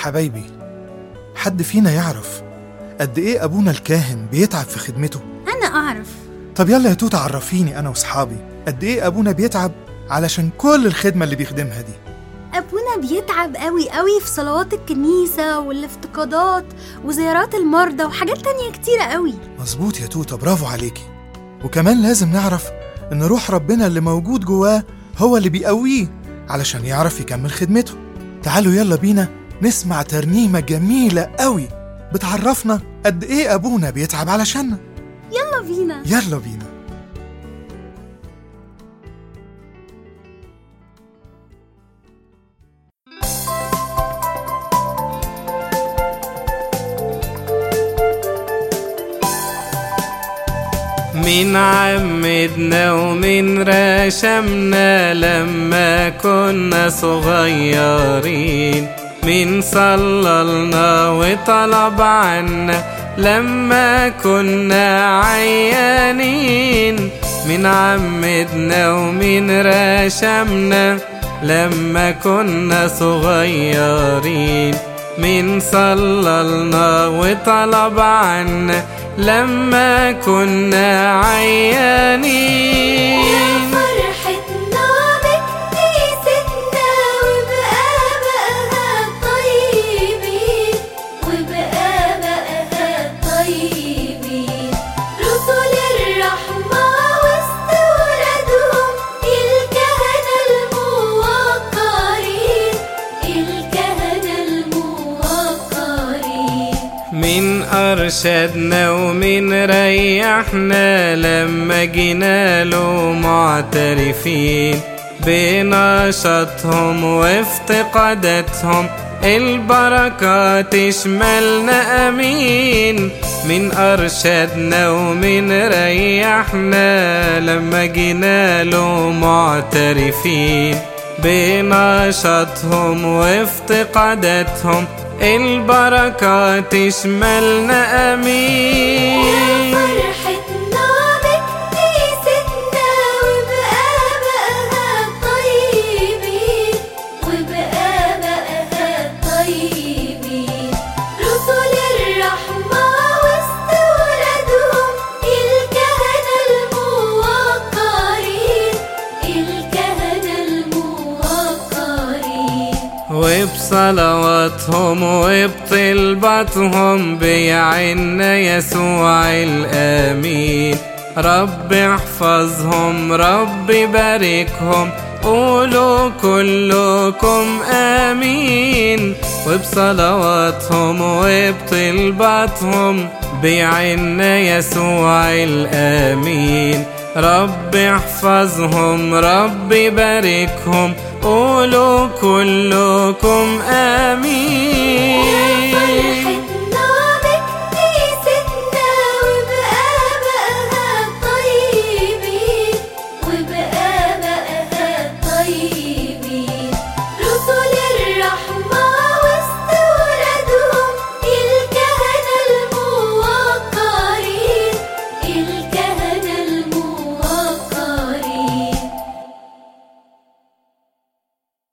حبايبي حد فينا يعرف قد ايه ابونا الكاهن بيتعب في خدمته أنا أعرف طب يلا يا توت عرفيني انا واصحابي قد ايه ابونا بيتعب علشان كل الخدمه اللي بيخدمها دي أبونا بيتعب قوي قوي في صلوات الكنيسة والافتقادات وزيارات المرضى وحاجات تانية كتيرة قوي مظبوط يا توته برافو عليكي وكمان لازم نعرف ان روح ربنا اللي موجود جواه هو اللي بيقويه علشان يعرف يكمل خدمته تعالوا يلا بينا نسمع ترنيمه جميله قوي بتعرفنا قد ايه ابونا بيتعب علشاننا يلا بينا يلا بينا من عمدنا ومن رشمنا لما كنا صغيرين من صللنا وطلب عنا لما كنا عيانين من عمدنا ومن رشمنا لما كنا صغيرين من صللنا وطلب عنا لما كنا عيانين فرحتنا بكنيستنا وبآبائها الطيبين وبآبائها الطيبين رسل الرحمة وسط ولادهم الكهنة الموقرين الكهنة الموقرين من أرشدنا ومن ريحنا لما جينا له معترفين بنشاطهم وافتقاداتهم البركة تشملنا أمين من أرشدنا ومن ريحنا لما جينا له معترفين بنشاطهم وافتقاداتهم البركة تشملنا أمين فرحتنا بكنيستنا وبآبائها الطيبين وبآبائها الطيبين رسل الرحمة وسط ولادهم الكهنة الموقرين الكهنة الموقرين وبصلواتهم وبطلباتهم بيعنا يسوع الآمين رب احفظهم رب باركهم قولوا كلكم آمين وبصلواتهم وبطلباتهم بيعنا يسوع الآمين رب احفظهم رب باركهم قولوا كلكم آمين